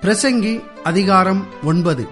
பிரசங்கி அதிகாரம் ஒன்பது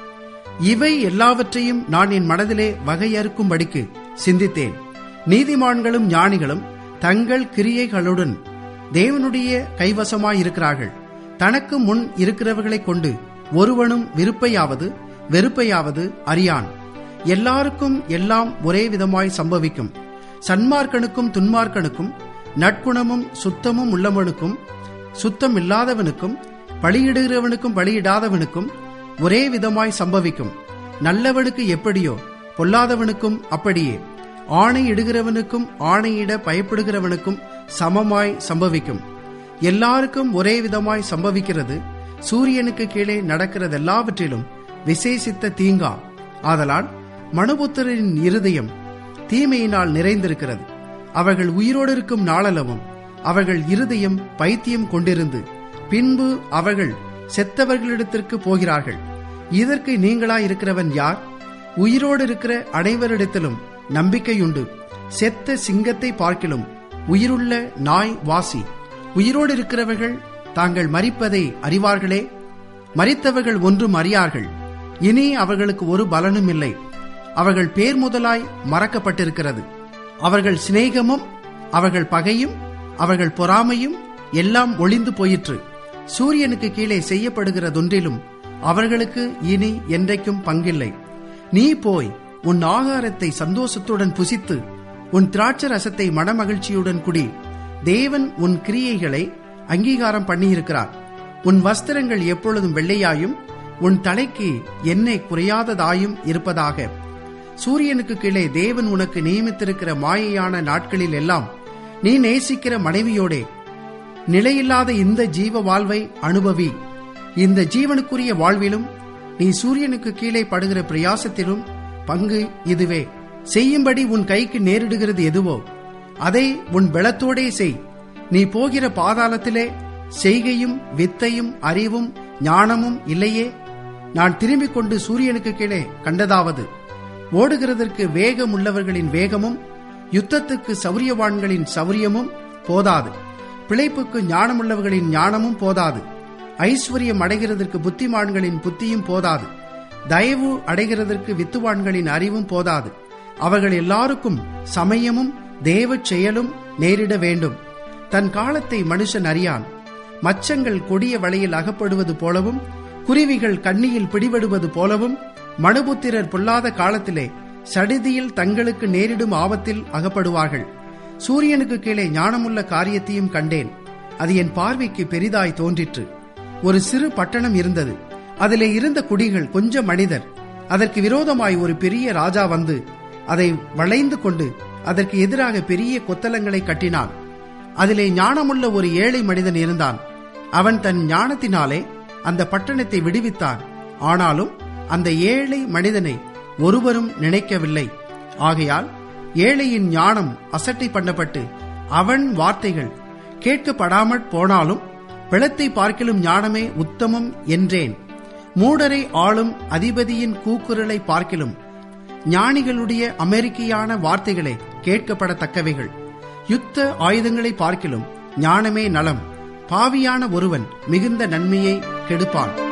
இவை எல்லாவற்றையும் நான் என் மனதிலே வகையறுக்கும்படிக்கு சிந்தித்தேன் நீதிமான்களும் ஞானிகளும் தங்கள் கிரியைகளுடன் தேவனுடைய கைவசமாயிருக்கிறார்கள் தனக்கு முன் இருக்கிறவர்களைக் கொண்டு ஒருவனும் விருப்பையாவது வெறுப்பையாவது அறியான் எல்லாருக்கும் எல்லாம் ஒரே விதமாய் சம்பவிக்கும் சன்மார்க்கனுக்கும் துன்மார்க்கனுக்கும் நற்குணமும் சுத்தமும் உள்ளவனுக்கும் சுத்தம் இல்லாதவனுக்கும் பலியிடுகிறவனுக்கும் பலியிடாதவனுக்கும் ஒரே விதமாய் சம்பவிக்கும் நல்லவனுக்கு எப்படியோ பொல்லாதவனுக்கும் அப்படியே ஆணையிடுகிறவனுக்கும் ஆணையிட பயப்படுகிறவனுக்கும் சமமாய் சம்பவிக்கும் எல்லாருக்கும் ஒரே விதமாய் சம்பவிக்கிறது சூரியனுக்கு கீழே நடக்கிறதெல்லாவற்றிலும் விசேஷித்த தீங்கா ஆதலால் மனுபுத்திரின் இருதயம் தீமையினால் நிறைந்திருக்கிறது அவர்கள் உயிரோடு இருக்கும் நாளளவும் அவர்கள் இருதயம் பைத்தியம் கொண்டிருந்து பின்பு அவர்கள் செத்தவர்களிடத்திற்கு போகிறார்கள் இதற்கு நீங்களா இருக்கிறவன் யார் உயிரோடு இருக்கிற அனைவரிடத்திலும் நம்பிக்கையுண்டு செத்த சிங்கத்தை பார்க்கிலும் உயிருள்ள நாய் வாசி உயிரோடு இருக்கிறவர்கள் தாங்கள் மறிப்பதை அறிவார்களே மறித்தவர்கள் ஒன்றும் அறியார்கள் இனி அவர்களுக்கு ஒரு பலனும் இல்லை அவர்கள் பேர் முதலாய் மறக்கப்பட்டிருக்கிறது அவர்கள் சிநேகமும் அவர்கள் பகையும் அவர்கள் பொறாமையும் எல்லாம் ஒளிந்து போயிற்று சூரியனுக்கு கீழே செய்யப்படுகிறதொன்றிலும் அவர்களுக்கு இனி என்றைக்கும் பங்கில்லை நீ போய் உன் ஆகாரத்தை சந்தோஷத்துடன் புசித்து உன் திராட்சை ரசத்தை மனமகிழ்ச்சியுடன் குடி தேவன் உன் கிரியைகளை அங்கீகாரம் பண்ணியிருக்கிறார் உன் வஸ்திரங்கள் எப்பொழுதும் வெள்ளையாயும் உன் தலைக்கு எண்ணெய் குறையாததாயும் இருப்பதாக சூரியனுக்கு கீழே தேவன் உனக்கு நியமித்திருக்கிற மாயையான நாட்களில் எல்லாம் நீ நேசிக்கிற மனைவியோடே நிலையில்லாத இந்த ஜீவ வாழ்வை அனுபவி இந்த ஜீவனுக்குரிய வாழ்விலும் நீ சூரியனுக்கு கீழே படுகிற பிரயாசத்திலும் பங்கு இதுவே செய்யும்படி உன் கைக்கு நேரிடுகிறது எதுவோ அதை உன் பலத்தோடே செய் நீ போகிற பாதாளத்திலே செய்கையும் வித்தையும் அறிவும் ஞானமும் இல்லையே நான் திரும்பிக் கொண்டு சூரியனுக்கு கீழே கண்டதாவது ஓடுகிறதற்கு வேகம் உள்ளவர்களின் வேகமும் யுத்தத்துக்கு சௌரியவான்களின் சௌரியமும் போதாது பிழைப்புக்கு ஞானமுள்ளவர்களின் ஞானமும் போதாது ஐஸ்வர்யம் அடைகிறதற்கு புத்திமான்களின் புத்தியும் போதாது தயவு அடைகிறதற்கு வித்துவான்களின் அறிவும் போதாது அவர்கள் எல்லாருக்கும் சமயமும் தேவ செயலும் நேரிட வேண்டும் தன் காலத்தை மனுஷன் அறியான் மச்சங்கள் கொடிய வழியில் அகப்படுவது போலவும் குருவிகள் கண்ணியில் பிடிபடுவது போலவும் மனுபுத்திரர் பொல்லாத காலத்திலே சடிதியில் தங்களுக்கு நேரிடும் ஆபத்தில் அகப்படுவார்கள் சூரியனுக்கு கீழே ஞானமுள்ள காரியத்தையும் கண்டேன் அது என் பார்வைக்கு பெரிதாய் தோன்றிற்று ஒரு சிறு பட்டணம் இருந்தது அதிலே இருந்த குடிகள் கொஞ்ச மனிதர் அதற்கு விரோதமாய் ஒரு பெரிய ராஜா வந்து அதை வளைந்து கொண்டு அதற்கு எதிராக பெரிய கொத்தலங்களை கட்டினான் அதிலே ஞானமுள்ள ஒரு ஏழை மனிதன் இருந்தான் அவன் தன் ஞானத்தினாலே அந்த பட்டணத்தை விடுவித்தான் ஆனாலும் அந்த ஏழை மனிதனை ஒருவரும் நினைக்கவில்லை ஆகையால் ஏழையின் ஞானம் அசட்டை பண்ணப்பட்டு அவன் வார்த்தைகள் கேட்கப்படாமற் போனாலும் பிளத்தை பார்க்கிலும் ஞானமே உத்தமம் என்றேன் மூடரை ஆளும் அதிபதியின் கூக்குரலை பார்க்கிலும் ஞானிகளுடைய அமெரிக்கையான வார்த்தைகளே கேட்கப்படத்தக்கவைகள் யுத்த ஆயுதங்களை பார்க்கிலும் ஞானமே நலம் பாவியான ஒருவன் மிகுந்த நன்மையை கெடுப்பான்